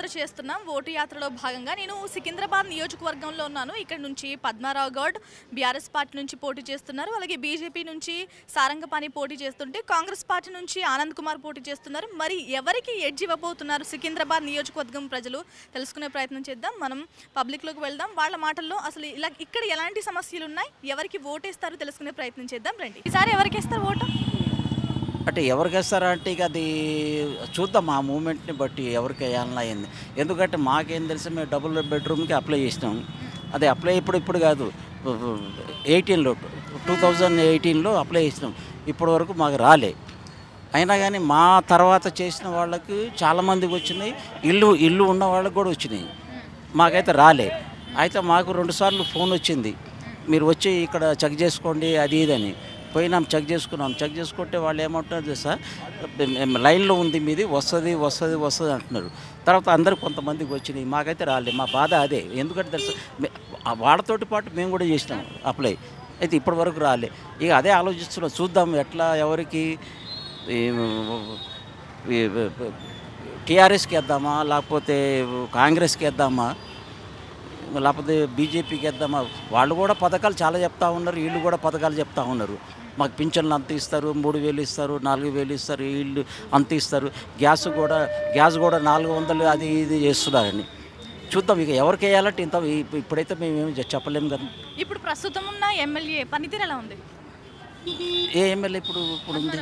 యాత్ర చేస్తున్నాం ఓటు యాత్రలో భాగంగా నేను సికింద్రాబాద్ నియోజకవర్గంలో ఉన్నాను ఇక్కడ నుంచి పద్మారావు గౌడ్ బీఆర్ఎస్ పార్టీ నుంచి పోటీ చేస్తున్నారు అలాగే బీజేపీ నుంచి సారంగపాణి పోటీ చేస్తుంటే కాంగ్రెస్ పార్టీ నుంచి ఆనంద్ కుమార్ పోటీ చేస్తున్నారు మరి ఎవరికి ఎడ్జ్ ఇవ్వబోతున్నారు సికింద్రాబాద్ నియోజకవర్గం ప్రజలు తెలుసుకునే ప్రయత్నం చేద్దాం మనం పబ్లిక్లోకి వెళ్దాం వాళ్ళ మాటల్లో అసలు ఇలా ఇక్కడ ఎలాంటి సమస్యలు ఉన్నాయి ఎవరికి ఓటేస్తారో తెలుసుకునే ప్రయత్నం చేద్దాం రండి ఈసారి ఎవరికి వేస్తారు ఓటు అంటే ఎవరికి వేస్తారా అంటే ఇక అది చూద్దాం ఆ మూమెంట్ని బట్టి ఎవరికి వేయాలన్నా అయింది ఎందుకంటే మాకేం తెలుసు మేము డబుల్ బెడ్రూమ్కి అప్లై చేసినాం అది అప్లై ఇప్పుడు ఇప్పుడు కాదు ఎయిటీన్లో టూ థౌజండ్ ఎయిటీన్లో అప్లై చేసినాం ఇప్పటి వరకు మాకు రాలే అయినా కానీ మా తర్వాత చేసిన వాళ్ళకి చాలామందికి వచ్చినాయి ఇల్లు ఇల్లు ఉన్న వాళ్ళకి కూడా వచ్చినాయి మాకైతే రాలే అయితే మాకు రెండుసార్లు ఫోన్ వచ్చింది మీరు వచ్చి ఇక్కడ చెక్ చేసుకోండి అది ఇదని పోయినాం చెక్ చేసుకున్నాం చెక్ చేసుకుంటే వాళ్ళు ఏమంటున్నారు సార్ లైన్లో ఉంది మీది వస్తుంది వస్తుంది వస్తుంది అంటున్నారు తర్వాత అందరు కొంతమందికి వచ్చినాయి మాకైతే రాలే మా బాధ అదే ఎందుకంటే తెలుసా మే- ఆ వాళ్ళతోటి పాటు మేము కూడా చేసినాం అప్లై అయితే ఇప్పటి వరకు రాలే ఇక అదే ఆలోచిస్తున్నాం చూద్దాం ఎట్లా ఎవరికి టీఆర్ఎస్కి వేద్దామా లేకపోతే కాంగ్రెస్కి వేద్దామా లేకపోతే బీజేపీకి వేద్దామా వాళ్ళు కూడా పథకాలు చాలా చెప్తా ఉన్నారు వీళ్ళు కూడా పథకాలు చెప్తా ఉన్నారు మాకు పింఛన్లు అంత ఇస్తారు మూడు వేలు ఇస్తారు నాలుగు వేలు ఇస్తారు వీళ్ళు అంత ఇస్తారు గ్యాస్ కూడా గ్యాస్ కూడా నాలుగు వందలు అది ఇది చేస్తున్నారని చూద్దాం ఇక ఎవరికి వేయాలంటే ఇంత ఇప్పు- ఇప్పుడైతే మేము ఏమి చెప్పలేము కదా ఇప్పుడు ప్రస్తుతం ఉన్న ఎమ్మెల్యే పనితీరు ఎలా ఉంది ఏ ఎమ్మెల్యే ఇప్పుడు ఇప్పుడు ఉంది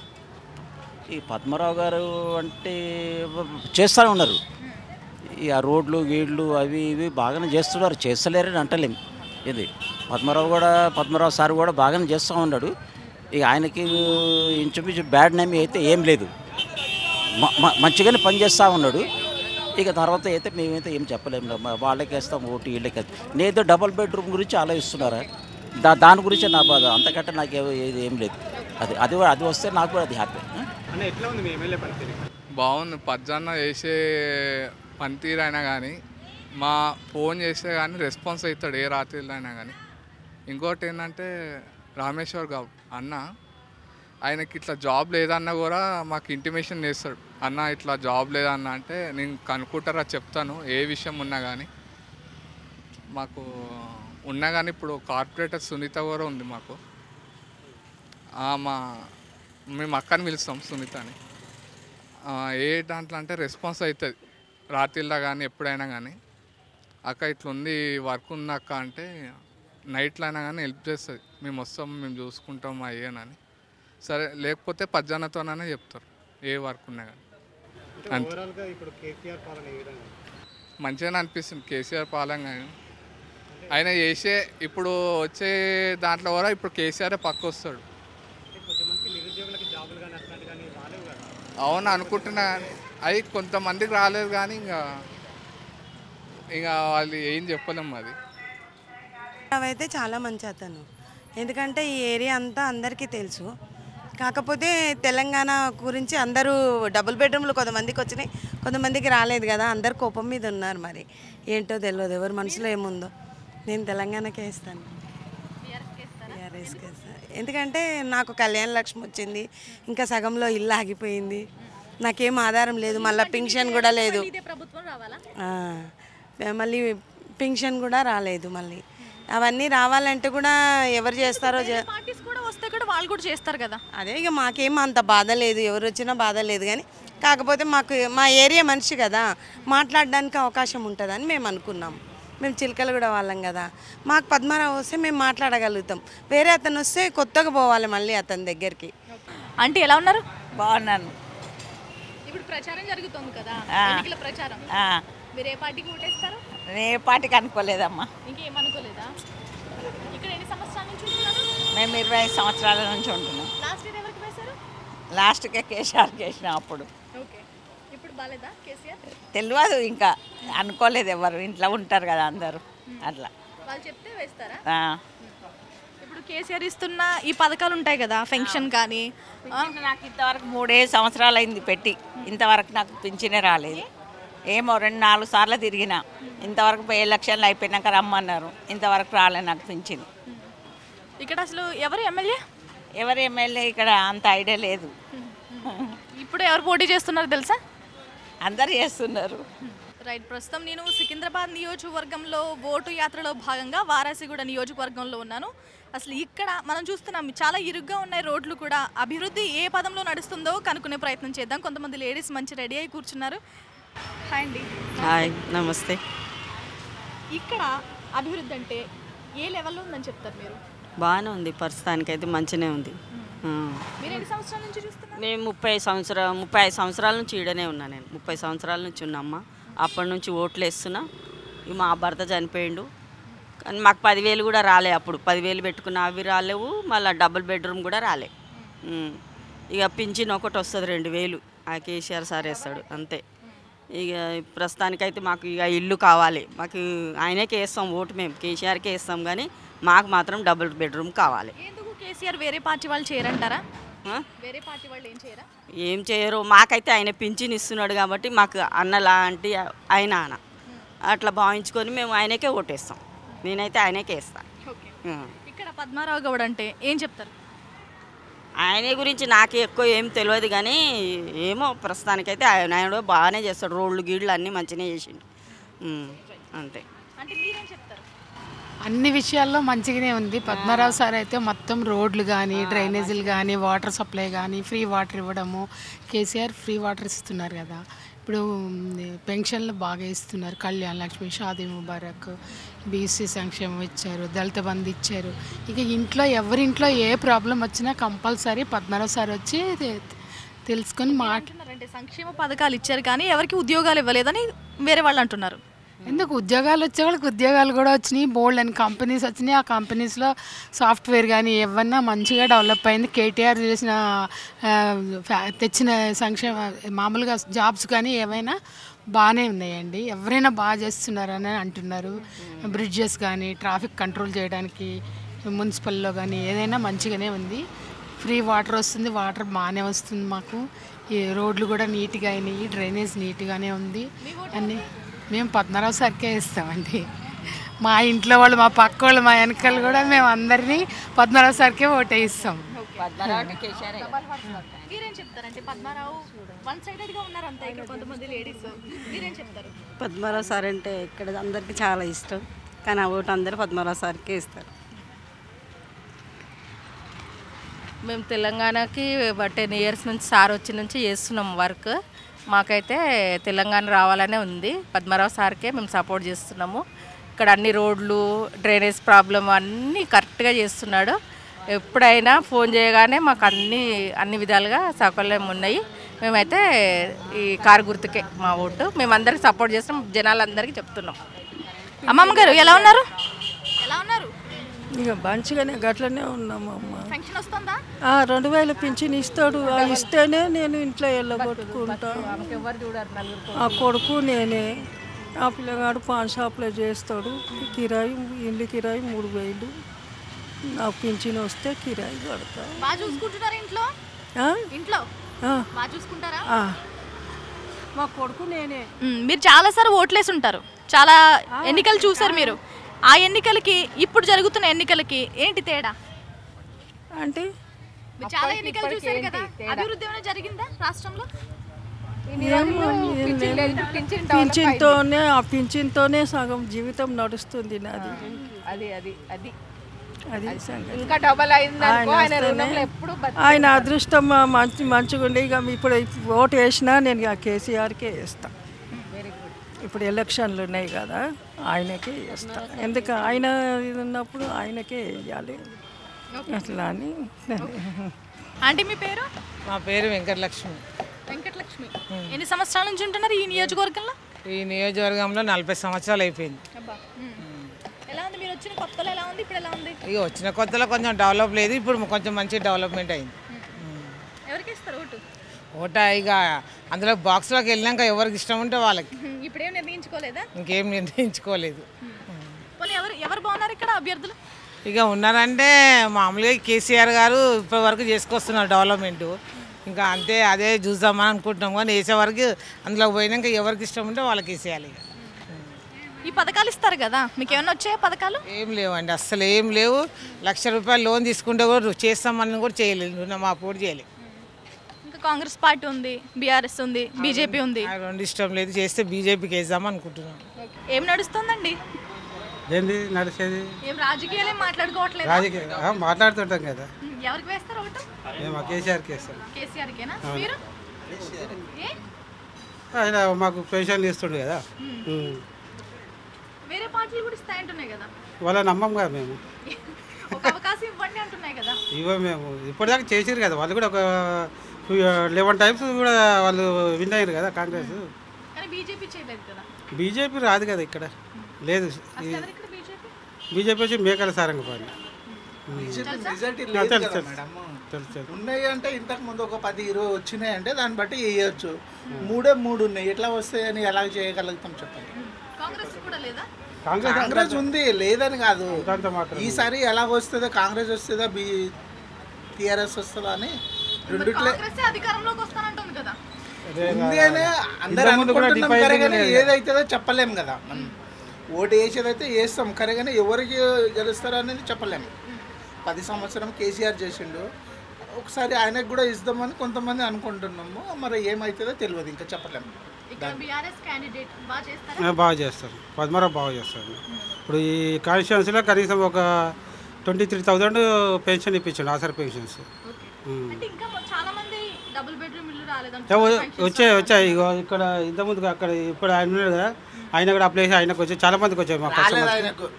ఈ పద్మరావు గారు అంటే చేస్తూ ఉన్నారు ఈ ఆ రోడ్లు గీడ్లు అవి ఇవి బాగానే చేస్తున్నారు చేస్తలేరని అంటలేం ఇది పద్మరావు కూడా పద్మరావు సార్ కూడా బాగానే చేస్తూ ఉన్నాడు ఇక ఆయనకి ఇంచుమించు బ్యాడ్ నేమ్ అయితే ఏం లేదు మ- మ- మంచిగానే పనిచేస్తూ ఉన్నాడు ఇక తర్వాత అయితే మేమైతే ఏం చెప్పలేము మా వాళ్ళకి వేస్తాం ఓటు వీళ్ళకి వేస్తాం. నేదో డబల్ బెడ్రూమ్ గురించి ఆలోచిస్తున్నారా దా దాని గురించి నా బాధ అంతకంటే నాకు ఏ- ఏది ఏం లేదు అది అది కూడా- అది వస్తే నాకు కూడా అది హ్యాపీ అన్న ఎట్లా ఉంది మీ ఎమ్మెల్యే పనితీరు బాగుంది పజ్జన్న చేసే పనితీరు అయినా కానీ మా ఫోన్ చేస్తే కానీ రెస్పాన్స్ అవుతాడు ఏ రాత్రిలో అయినా కానీ ఇంకోటి ఏంటంటే రామేశ్వర్ గౌడ్ అన్న ఆయనకి ఇట్లా జాబ్ లేదన్నా కూడా మాకు ఇంటిమేషన్ చేస్తాడు అన్న ఇట్లా జాబ్ లేదన్న అంటే నేను కనుక్కుంటారా చెప్తాను ఏ విషయం ఉన్నా కానీ మాకు ఉన్నా కానీ ఇప్పుడు కార్పొరేటర్ సునీత కూడా ఉంది మాకు ఆ, మా మేము అక్కని పిలుస్తాం సునీత అని ఆ, ఏ దాంట్లో అంటే రెస్పాన్స్ అవుతుంది రాత్రిలో కానీ ఎప్పుడైనా కానీ అక్క ఇట్లా ఉంది వర్క్ ఉంది అక్క అంటే నైట్లో అయినా కానీ హెల్ప్ చేస్తుంది మేము వస్తాం మేము చూసుకుంటాం అయ్యానని సరే లేకపోతే పజ్జానతోననే చెప్తారు ఏ వర్క్ ఉన్నా కానీ అంతే. ఓవరాల్గా ఇప్పుడు కేసీఆర్ పాలన ఏ విధంగా ఉంది? మంచిగానే అనిపిస్తుంది కేసీఆర్ పాలన కానీ ఆయన చేసే ఇప్పుడు వచ్చే దాంట్లో కూడా ఇప్పుడు కేసీఆర్ పక్క వస్తాడు అంటే కొంతమందికి నిరుద్యోగులకి జాబులు కానీ అట్లాంటి కానీ రాలేవు కదా అవును అనుకుంటున్నా అవి కొంతమందికి రాలేదు కానీ ఇంకా ఇంకా వాళ్ళు ఏం చెప్పలేము అది అయితే చాలా మంచి అతను ఎందుకంటే ఈ ఏరియా అంతా అందరికీ తెలుసు కాకపోతే తెలంగాణ గురించి అందరూ డబుల్ బెడ్రూమ్లు కొంతమందికి వచ్చినాయి కొంతమందికి రాలేదు కదా అందరు కోపం మీద ఉన్నారు మరి ఏంటో తెలియదు ఎవరి మనసులో ఏముందో నేను తెలంగాణకే ఇస్తాను టీఆర్ఎస్కి ఇస్తాను ఎందుకంటే నాకు కళ్యాణ లక్ష్మి వచ్చింది ఇంకా సగంలో ఇల్లు ఆగిపోయింది నాకేం ఆధారం లేదు మళ్ళీ పింఛన్ కూడా లేదు ఇదే ప్రభుత్వం రావాలా ఆ, మళ్ళీ పింఛన్ కూడా రాలేదు మళ్ళీ అవన్నీ రావాలంటే కూడా ఎవరు చేస్తారో చే- పార్టీస్ కూడా వస్తే కూడా వాళ్ళు కూడా చేస్తారు కదా అదే ఇక మాకేం అంత బాధ లేదు ఎవరు వచ్చినా బాధ లేదు కానీ కాకపోతే మాకు మా ఏరియా మనిషి కదా మాట్లాడడానికి అవకాశం ఉంటుందని మేము అనుకున్నాం మేము చిలకలు కూడా వాళ్ళం కదా మాకు పద్మారావు వస్తే మేము మాట్లాడగలుగుతాం వేరే అతను వస్తే కొత్తగా పోవాలి మళ్ళీ అతని దగ్గరికి అంటే ఎలా ఉన్నారు బాగున్నాను ఇప్పుడు ప్రచారం జరుగుతుంది కదా ఆ. ఎన్నికల ప్రచారం ఆ, మీరు ఏ పార్టీకి ఓటేస్తారు నేను ఏ పార్టీకి అనుకోలేదమ్మా ఇంకేం అనుకోలేదా ఇక్కడ ఎన్ని సంవత్సరాల నుంచి ఉంటున్నారు మేము ఇరవై ఐదు సంవత్సరాల నుంచి ఉంటున్నాం లాస్ట్ ఇయర్ ఎవరికి వేశారు లాస్ట్కే కేసీఆర్కి వేసినాం అప్పుడు ఓకే ఇప్పుడు బాలేదా కేసీఆర్ తెలియదు ఇంకా అనుకోలేదు ఎవరు ఇంట్లో ఉంటారు కదా అందరూ అట్లా వాళ్ళు చెప్తే వేస్తారా ఆ. ఇప్పుడు కేసీఆర్ ఇస్తున్న ఈ పథకాలు ఉంటాయి కదా పెన్షన్ కానీ ఆ, పింఛను నాకు ఇంతవరకు మూడే సంవత్సరాలు అయింది పెట్టి ఇంతవరకు నాకు పింఛనే రాలేదు ఏమో రెండు నాలుగు సార్లు తిరిగిన ఇంతవరకు ఏ లక్షలు అయిపోయినాక రమ్మన్నారు ఇంతవరకు రాలే నాకు పింఛన్ ఇక్కడ అసలు ఎవరు ఎమ్మెల్యే ఎవరు ఎమ్మెల్యే ఇక్కడ అంత ఐడియా లేదు ఇప్పుడు ఎవరు పోటీ చేస్తున్నారు తెలుసా అందరు చేస్తున్నారు రైట్ ప్రస్తుతం నేను సికింద్రాబాద్ నియోజకవర్గంలో ఓటు యాత్రలో భాగంగా వారాసిగూడ నియోజకవర్గంలో ఉన్నాను అసలు ఇక్కడ మనం చూస్తున్నాం చాలా ఇరుగ్గా ఉన్నాయి రోడ్లు కూడా అభివృద్ధి ఏ పదంలో నడుస్తుందో కనుక్కునే ప్రయత్నం చేద్దాం కొంతమంది లేడీస్ మంచి రెడీ అయి కూర్చున్నారు హాయ్ అండి హాయ్ నమస్తే ఇక్కడ అభివృద్ధి అంటే ఏ లెవెల్లో ఉందని చెప్తారు మీరు బాగానే ఉంది ప్రస్తుతానికైతే మంచిగానే ఉంది ఆ. మీరు ఎన్ని సంవత్సరాల నుంచి చూస్తున్నారు నేను ముప్పై సంవత్సరాలు ముప్పై ఐదు సంవత్సరాల నుంచి ఈడనే ఉన్నా నేను ముప్పై సంవత్సరాల నుంచి ఉన్నమ్మ అప్పటి నుంచి ఓట్లు వేస్తున్నా ఇక మా భర్త చనిపోయిండు కానీ మాకు పదివేలు కూడా రాలే అప్పుడు పదివేలు పెట్టుకున్న అవి రాలేవు మళ్ళీ డబుల్ బెడ్రూమ్ కూడా రాలే ఉమ్. ఇక పింఛన్ ఒకటి వస్తుంది రెండు వేలు ఆ కేసీఆర్ సార్ వేస్తాడు అంతే ఇక ప్రస్తుతానికైతే మాకు ఇక ఇల్లు కావాలి మాకు ఆయనకే వేస్తాం ఓటు మేము కేసీఆర్కే వేస్తాం కానీ మాకు మాత్రం డబుల్ బెడ్రూమ్ కావాలి ఎందుకు కేసీఆర్ వేరే పార్టీ వాళ్ళు చేయరంటారా ఆ? వేరే పార్టీ వాళ్ళు ఏం చేయరా ఏం చేయరు మాకైతే ఆయన పింఛన్ ఇస్తున్నాడు కాబట్టి మాకు అన్న లాంటి ఆయన ఆయన అట్లా భావించుకొని మేము ఆయనకే ఓటేస్తాం నేనైతే ఆయనకే వేస్తాను ఓకే ఇక్కడ పద్మారావు గౌడ్ అంటే ఏం చెప్తారు ఆయన గురించి నాకు ఎక్కువ ఏం తెలియదు కానీ ఏమో ప్రస్తుతానికైతే ఆయన ఆయన కూడా బాగానే చేస్తాడు రోడ్లు గీళ్ళు అన్నీ మంచిగానే చేసిండు ఉమ్, అంతే అంటే మీరేం చెప్తారు అన్ని విషయాల్లో మంచిగానే ఉంది పద్మరావు సార్ అయితే మొత్తం రోడ్లు కానీ డ్రైనేజీలు కానీ వాటర్ సప్లై కానీ ఫ్రీ వాటర్ ఇవ్వడము కేసీఆర్ ఫ్రీ వాటర్ ఇస్తున్నారు కదా ఇప్పుడు మ్, పెన్షన్లు బాగా ఇస్తున్నారు కళ్యాణ్ లక్ష్మి షాదీ ముబారక్ బీసీ సంక్షేమం ఇచ్చారు దళిత బంధు ఇచ్చారు ఇక ఇంట్లో ఎవరింట్లో ఏ ప్రాబ్లం వచ్చినా కంపల్సరీ పద్మరావు సార్ వచ్చి తె- తెలుసుకొని మాట అంటున్నారంటే సంక్షేమ పథకాలు ఇచ్చారు కానీ ఎవరికి ఉద్యోగాలు ఇవ్వలేదని వేరే వాళ్ళు అంటున్నారు ఎందుకు ఉద్యోగాలు వచ్చే వాళ్ళకి ఉద్యోగాలు కూడా వచ్చినాయి బోల్డ్ అని కంపెనీస్ వచ్చినాయి ఆ కంపెనీస్లో సాఫ్ట్వేర్ కానీ ఏమన్నా మంచిగా డెవలప్ అయింది కేటీఆర్ చేసిన ఆ, ఫ్యా- తెచ్చిన సంక్షేమ మామూలుగా జాబ్స్ కానీ ఏవైనా బాగానే ఉన్నాయండి ఎవరైనా బాగా చేస్తున్నారని అంటున్నారు బ్రిడ్జెస్ కానీ ట్రాఫిక్ కంట్రోల్ చేయడానికి మున్సిపల్లో కానీ ఏదైనా మంచిగానే ఉంది ఫ్రీ వాటర్ వస్తుంది వాటర్ బాగానే వస్తుంది మాకు ఈ రోడ్లు కూడా నీట్గా అయినాయి డ్రైనేజ్ నీట్గానే ఉంది అన్నీ మేము పద్మరావు సార్కే ఇస్తామండి మా ఇంట్లో వాళ్ళు మా పక్క వాళ్ళు మా వెనకాల కూడా మేము అందరినీ పద్మరావు సార్కే ఓటే ఇస్తాం మీరేం చెప్తారంటే పద్మారావు వన్ సైడెడ్ గా ఉన్నారు అంతా ఇక్కడ కొంతమంది లేడీస్ మీరేం చెప్తారు పద్మరావు సార్ అంటే ఇక్కడ అందరికీ చాలా ఇష్టం కానీ ఆ ఓటు అందరూ పద్మరావు సార్కే ఇస్తారు మేము తెలంగాణకి టెన్ ఇయర్స్ నుంచి సార్ వచ్చి నుంచి చేస్తున్నాం వర్క్ మాకైతే తెలంగాణ రావాలనే ఉంది పద్మరావు సార్కే మేము సపోర్ట్ చేస్తున్నాము ఇక్కడ అన్ని రోడ్లు డ్రైనేజ్ ప్రాబ్లం అన్నీ కరెక్ట్గా చేస్తున్నాడు ఎప్పుడైనా ఫోన్ చేయగానే మాకు అన్ని అన్ని విధాలుగా సౌకర్యం ఉన్నాయి మేమైతే ఈ కారు గుర్తుకే మా ఓటు మేమందరికి సపోర్ట్ చేస్తున్నాం జనాలందరికీ చెప్తున్నాం అమ్మమ్మ గారు ఎలా ఉన్నారు ఎలా ఉన్నారు ఇక మంచిగానే గట్లనే ఉన్నామమ్మ పెన్షన్ వస్తుందా ఆ, రెండు వేలు పింఛన్ ఇస్తాడు ఆ ఇస్తేనే నేను ఇంట్లో వెళ్ళగొట్టుకుంటా ఆ కొడుకు నేనే ఆ పిల్లగాడు పాన్ షాప్లో చేస్తాడు కిరాయి ఇల్లు కిరాయి మూడు వేలు నాకు పింఛన్ వస్తే కిరాయి కడతా బాగా చూసుకుంటున్నారా ఇంట్లో ఆ? ఇంట్లో ఆ. బాగా చూసుకుంటారా ఆ. మా కొడుకు నేనే మ్మ్, మీరు చాలా సార్లు ఓట్లేసి ఉంటారు చాలా ఎన్నికలు చూసారు మీరు ఆ ఎన్నికలకి ఇప్పుడు జరుగుతున్న ఎన్నికలకి ఏంటి తేడా అంటే మీరు చాలా ఎన్నికలు చూసారు కదా అభివృద్ధి ఏమైనా జరిగిందా రాష్ట్రంలో ఏమో పింఛన్తోనే ఆ పింఛన్తోనే సగం జీవితం నడుస్తుంది నాది అది అది అది అది సంగతి. ఇంకా డబల్ అయింది ఆయన వస్తేనే ఆయన అదృష్టం మా- మంచి మంచిగా ఉండి ఇక ఇప్పుడు ఓటు వేసినా నేను ఇక కేసీఆర్కే వేస్తా ఇప్పుడు ఎలక్షన్లు ఉన్నాయి కదా ఆయనకే వేస్తా ఎందుకు ఆయన ఇది ఉన్నప్పుడు ఆయనకే వేయాలి అట్లా అని ఆంటీ మీ పేరు మా పేరు వెంకటలక్ష్మి వెంకటలక్ష్మి ఎన్ని సంవత్సరాల నుంచి ఉంటున్నారు ఈ నియోజకవర్గంలో ఈ నియోజకవర్గంలో నలభై సంవత్సరాలు అయిపోయింది అబ్బా మ్మ్. ఎలా ఉంది మీరు వచ్చిన కొత్తలో ఎలా ఉంది ఇప్పుడు ఎలా ఉంది ఇక వచ్చిన కొత్తలో కొంచెం డెవలప్ లేదు ఇప్పుడు కొంచెం మంచి డెవలప్మెంట్ అయింది ఎవరికి ఇస్తారు ఓటు ఓట ఇక అందులో బాక్స్లోకి వెళ్ళినాక ఎవరికి ఇష్టం ఉంటే వాళ్ళకి మ్మ్, ఇప్పుడేం నిర్ణయించుకోలేదా ఇంకేం నిర్ణయించుకోలేదు పోనీ ఎవరు ఎవరు బాగున్నారు ఇక్కడ అభ్యర్థులు ఇక ఉన్నారంటే మామూలుగా కేసీఆర్ గారు ఇప్పటి వరకు చేసుకొస్తున్నారు డెవలప్మెంట్ ఇంకా అంతే అదే చూద్దామని అనుకుంటున్నాం కానీ వేసే వరకు అందులో పోయినాక ఎవరికి ఇష్టం ఉంటే వాళ్ళకి వేసేయాలి ఇక ఈ పథకాలు ఇస్తారు కదా మీకు ఏమైనా వచ్చాయా పథకాలు ఏం లేవండి అస్సలు ఏం లేవు లక్ష రూపాయలు లోన్ తీసుకుంటే కూడా చేస్తామని కూడా చేయలేదు రుణమాపు కూడా చేయలేదు ఇంకా కాంగ్రెస్ పార్టీ ఉంది బీఆర్ఎస్ ఉంది బీజేపీ ఉంది ఆ రెండు ఇష్టం లేదు చేస్తే బీజేపీకి వేద్దాం అనుకుంటున్నాం ఏం నడుస్తుందండి ఏంది నడిచేది ఏం రాజకీయాలు ఏం మాట్లాడుకోవట్లేదు రాజకీయ ఆ, మాట్లాడుతుంటాం కదా ఎవరికి వేస్తారు ఓటు మేము కేసీఆర్కి వేస్తాం కేసీఆర్కేనా అవును. మీరు ఏ ఆయన మాకు పెన్షన్లు ఇస్తుండే కదా ఉమ్. వేరే పార్టీలు కూడా ఇస్తాయంటున్నాయి కదా వాళ్ళ నమ్మం కదా మేము ఒక అవకాశం ఇవ్వండి అంటున్నాయి కదా ఇవో మేము ఇప్పటిదాకా చేసారు కదా వాళ్ళు కూడా ఒక లెవెన్ టైమ్స్ కూడా వాళ్ళు విన్ అయ్యారు కదా కాంగ్రెస్ కానీ బీజేపీ చేయలేదు కదా బీజేపీ రాదు కదా ఇక్కడ లేదు అసలు ఎవరు ఇక్కడ బీజేపీ బీజేపీ వచ్చి మేకల సారంగ పని రిజల్ట్ ఆ, లేదు తెలుసు కదా తెలుసు మేడం తెలుసు తెలుసు ఉన్నాయి అంటే ఇంతకు ముందు ఒక పది ఇరవై వచ్చినాయి అంటే దాన్ని బట్టి వేయచ్చు మూడే మూడు ఉన్నాయి ఎట్లా వస్తాయని ఎలా చేయగలుగుతాం చెప్పండి కాంగ్రెస్ కూడా లేదా కాంగ్రెస్ కాంగ్రెస్ ఉంది లేదని కాదు దాంతో మాత్రం ఈసారి ఎలా వస్తుందో కాంగ్రెస్ వస్తుందా బి టీఆర్ఎస్ వస్తుందా అని మరి రెండిట్లే కాంగ్రెస్ అధికారంలోకి వస్తానంటుంది కదా ఉంది అని అందరు ఇంతకుముందు కూడా అనుకుంటున్నాం డిఫైన్ కరే కానీ లేదు. ఏదైతుందో చెప్పలేం కదా మనం ఓటు వేసేదైతే వేస్తాం కరే కానీ ఎవరికి గెలుస్తారో అనేది చెప్పలేము పది సంవత్సరం కేసీఆర్ చేసిండు ఒకసారి ఆయనకు కూడా ఇద్దామని కొంతమంది అనుకుంటున్నాము మరి ఏమవుతుందో తెలియదు ఇంకా చెప్పలేము ఇక్కడ బీఆర్ఎస్ క్యాండిడేట్ బాగా ఆ, చేస్తారా బాగా చేస్తారు పద్మరావు బాగా చేస్తారు ఇప్పుడు ఈ కాన్స్టిట్యున్సీలో కనీసం ఒక ట్వంటీ త్రీ థౌజండ్ పెన్షన్ ఇప్పించండి ఆసర్ పెన్షన్స్ ఉమ్. అంటే ఇంకా మొ- చాలా మంది డబుల్ బెడ్రూమ్ ఇల్లు ఏ, రాలేదంటారు వ- వచ్చాయి వచ్చాయి ఇగో ఇక్కడ ఇంతకుముందు అక్కడ ఇప్పుడు ఆయన ఉన్నాడు కదా ఆయన కూడా అప్లై చేసి ఆయనకు వచ్చి చాలా మందికి వచ్చాయి మా రాలేదు కస్టమర్స్ ఆయనకు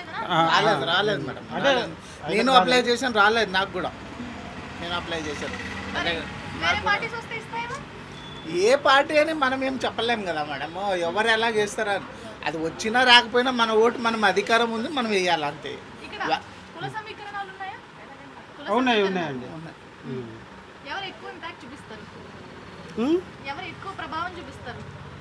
రాలేదు రాలేదు మేడం రాలేదు. నేను అప్లై చేశాను రాలేదు నాకు కూడా నేను అప్లై చేశాను అదే వేరే పార్టీస్ వస్తే ఇస్తాయేమో ఏ పార్టీ అని మనం ఏం చెప్పలేం కదా మేడం ఎవరు ఎలా చేస్తారా అది వచ్చినా రాకపోయినా మన ఓటు మనం అధికారం ఉంది మనం వేయాలి అంతే ఇక్కడ వా- కుల సమీకరణాలు ఉన్నాయా కుల ఉన్నాయి సమీకరణాలు? ఉన్నాయండి ఉమ్. ఎవరు ఎక్కువ ఇంపాక్ట్ చూపిస్తారు ఉమ్? ఎవరు ఎక్కువ ప్రభావం చూపిస్తారు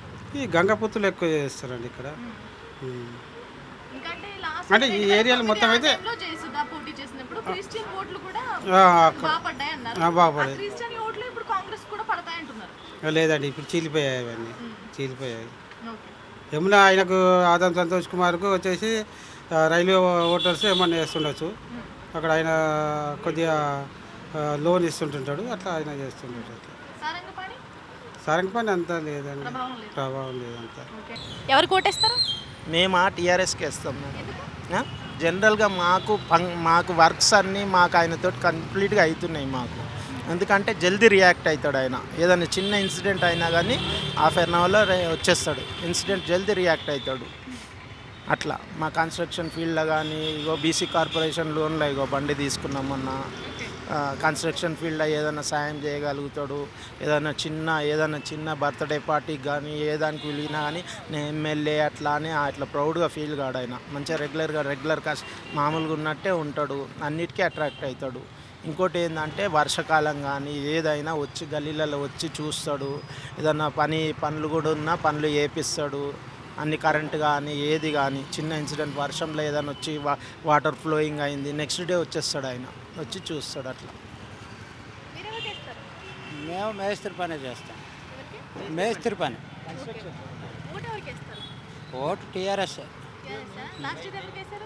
ఈ గంగపుత్తులు ఎక్కువ చేస్తారండి ఇక్కడ ఉమ్. ఇంకంటే లాస్ట్ అంటే ఈ ఏరియాలో మొత్తం అయితే జయసుధా పోటీ చేసినప్పుడు క్రిస్టియన్ ఓట్లు కూడా ఆ, అక్కడ- బాగా పడ్డాయి అన్నారు ఆ, బాగా పడ్డాయి. ఆ క్రిస్టియన్ ఓట్లు ఇప్పుడు కాంగ్రెస్ కూడా పడతాయి అంటున్నారు లేదండి ఇప్పుడు చీలిపోయాయి అవన్నీ చీలిపోయాయి ఓకే యమున ఆయనకు ఆదం సంతోష్ కుమార్కు వచ్చేసి ఆ, రైల్వే ఓటర్స్ ఏమన్నా వేస్తుండొచ్చు అక్కడ ఆయన కొద్దిగా ఆ, లోన్ ఇస్తుంటుంటాడు అట్లా ఆయన చేస్తుంటాడు అట్లా సారంగపాణి సారంగ పని అంతా లేదండి ప్రభావం లేదు. ప్రభావం లేదంతా ఓకే ఎవరు కోటేస్తారు మేము ఆ టీఆర్ఎస్కి వేస్తాం మేడం జనరల్గా మాకు పం- మాకు వర్క్స్ అన్నీ మాకు ఆయనతో కంప్లీట్గా అవుతున్నాయి మాకు ఎందుకంటే జల్దీ రియాక్ట్ అవుతాడు ఆయన ఏదైనా చిన్న ఇన్సిడెంట్ అయినా కానీ హాఫ్ అన్ అవర్లో వచ్చేస్తాడు ఇన్సిడెంట్ జల్దీ రియాక్ట్ అవుతాడు అట్లా మా కన్స్ట్రక్షన్ ఫీల్డ్లో కానీ ఇగో బీసీ కార్పొరేషన్ లోన్లో ఇగో బండి తీసుకున్నాం మొన్న ఆ, కన్స్ట్రక్షన్ ఫీల్డ్లో ఏదైనా సాయం చేయగలుగుతాడు ఏదైనా చిన్న ఏదైనా చిన్న బర్త్డే పార్టీకి కానీ ఏ దానికి వెళ్ళినా కానీ నేను ఎమ్మెల్యే అట్లా అని అట్లా ప్రౌడ్గా ఫీల్ కాడు ఆయన మంచిగా రెగ్యులర్గా రెగ్యులర్ కాస్ట్ మామూలుగా ఉన్నట్టే ఉంటాడు అన్నిటికీ అట్రాక్ట్ అవుతాడు ఇంకోటి ఏంటంటే వర్షాకాలం కానీ ఏదైనా వచ్చి గల్లీలలో వచ్చి చూస్తాడు ఏదన్నా పని పనులు కూడా ఉన్నా పనులు చేపిస్తాడు అన్ని కరెంట్ కానీ ఏది కానీ చిన్న ఇన్సిడెంట్ వర్షంలో ఏదైనా వచ్చి వా వాటర్ ఫ్లోయింగ్ అయింది నెక్స్ట్ డే వచ్చేస్తాడు ఆయన వచ్చి చూస్తాడు అట్లా మేము మేస్త్రి పని చేస్తాం మేస్త్రి పని ఓటు ఎవరికి వేస్తారు ఓటు టీఆర్ఎస్ లాస్ట్ ఇది ఎవరికి వేశారు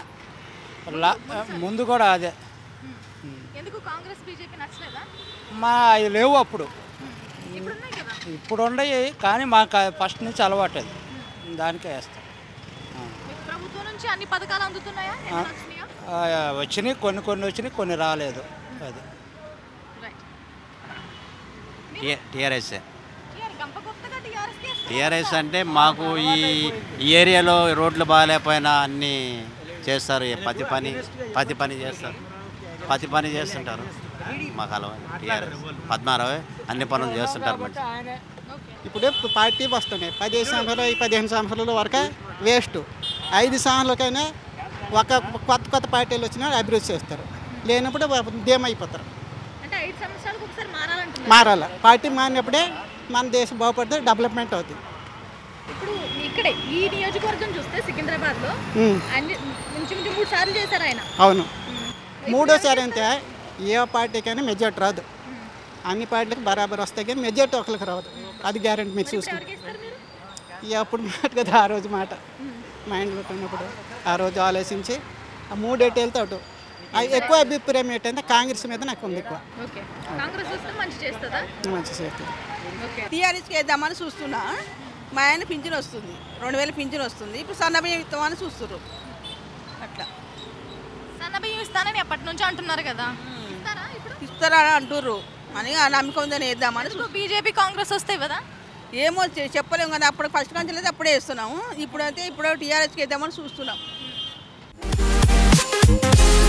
ముందు కూడా అదే ఎందుకు కాంగ్రెస్ బీజేపీ నచ్చలేదా మా అవి లేవు అప్పుడు ఇప్పుడు ఉన్నాయి కదా ఇప్పుడు ఉన్నాయి కానీ మాకు ఫస్ట్ నుంచి అలవాటు అది దానికే వేస్తాం మీకు ప్రభుత్వం నుంచి అన్ని పథకాలు అందుతున్నాయా ఆ, ఏమైనా వచ్చినాయా ఆ, వచ్చినాయి కొన్ని కొన్ని వచ్చినాయి కొన్ని రాలేదు అది రైట్ టీఆర్ఎస్ టీఆర్ గంప గొప్పగా టీఆర్ఎస్కి టీఆర్ఎస్ అంటే మాకు ఈ ఈ ఏరియాలో రోడ్లు బాగాలేకపోయినా అన్నీ చేస్తారు ఈ పత్తి పని పత్తి పని చేస్తారు పత్తి పని చేస్తుంటారు మాకు అలవాటు టీఆర్ఎస్ పద్మారావు అన్ని పనులు చేస్తుంటారు మంచి ఇప్పుడే పార్టీ వస్తున్నాయి పదిహేను సంవత్సరాలు ఈ పదిహేను సంవత్సరాల వరకు వేస్ట్ ఐదు సంవత్సరాలకైనా ఒక కొత్త కొత్త పార్టీలు వచ్చినా అభివృద్ధి చేస్తారు లేనప్పుడు దేమైపోతారు అంటే ఐదు సంవత్సరాలకు ఒకసారి మారాలంటున్నారు మారాల పార్టీ మారినప్పుడే మన దేశం బాగుపడితే డెవలప్మెంట్ అవుతుంది ఇప్పుడు ఇక్కడే ఈ నియోజకవర్గం చూస్తే సికింద్రాబాద్ లో ఉమ్. అన్ని ఇంచుమించు మూడు సార్లు చేశారు ఆయన అవును మూడోసారి అంతే ఏ పార్టీకైనా మెజార్టీ రాదు అన్ని పార్టీలకు బరాబర్ వస్తాయి కానీ మెజార్టీ ఒకరికి రాదు అది గ్యారంటీ మీరు చూసుకుంటే ఇక అప్పుడు మాట కదా ఆ రోజు మాట మైండ్ పెట్టుకున్నప్పుడు ఆ రోజు ఆలోచించి ఆ మూడేటి వెళ్తే అటు ఆ ఎక్కువ అభిప్రాయం ఏంటంటే కాంగ్రెస్ మీద నాకు ఉంది ఎక్కువ ఓకే కాంగ్రెస్ వస్తే మంచి చేస్తుందా మంచి చేస్తుంది ఓకే టీఆర్ఎస్కి వేద్దామని చూస్తున్నా మా ఆయన పింఛన్ వస్తుంది రెండు వేల పింఛన్ వస్తుంది ఇప్పుడు సన్నబియ్యం ఇస్తామని చూస్తున్నారు అట్లా సన్న బియ్యం ఇస్తానని ఎప్పటి నుంచి అంటున్నారు కదా ఇస్తారా ఇప్పుడు ఇస్తారా అని అంటుర్రు అని ఆ నమ్మకం ఉందని వేద్దామని ఇప్పుడు బీజేపీ కాంగ్రెస్ వస్తే కదా ఏమో చె- చెప్పలేము కదా అప్పుడు ఫస్ట్ కంచెలు అయితే అప్పుడే వేస్తున్నాము ఇప్పుడైతే ఇప్పుడు టీఆర్ఎస్కి వేద్దామని చూస్తున్నాం